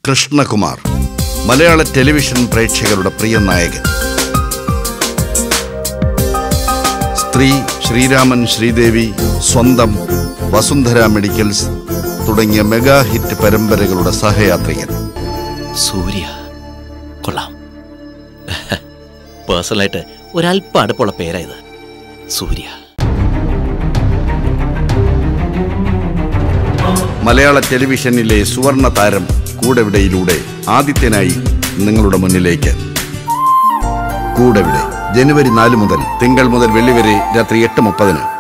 കൃഷ്ണകുമാർ മലയാള ടെലിവിഷൻ പ്രേക്ഷകരുടെ പ്രിയ നായകൻ സ്ത്രീ ശ്രീരാമൻ ശ്രീദേവി സ്വന്തം വസുന്ധര മെഡിക്കൽസ് തുടങ്ങിയ മെഗാ ഹിറ്റ് പരമ്പരകളുടെ സഹയാത്രികൻ സൂര്യ കൊള്ളാം പേഴ്സണലായിട്ട് ഒരല്പം അടുപ്പുള്ള പേരായത് സൂര്യ മലയാള ടെലിവിഷനിലെ സുവർണ താരം കൂടെവിടെയിലൂടെ ആദിത്യനായി നിങ്ങളുടെ മുന്നിലേക്ക് കൂടെവിടെ ജനുവരി നാല് മുതൽ തിങ്കൾ മുതൽ വെള്ളി വരെ രാത്രി എട്ട് മുപ്പതിന്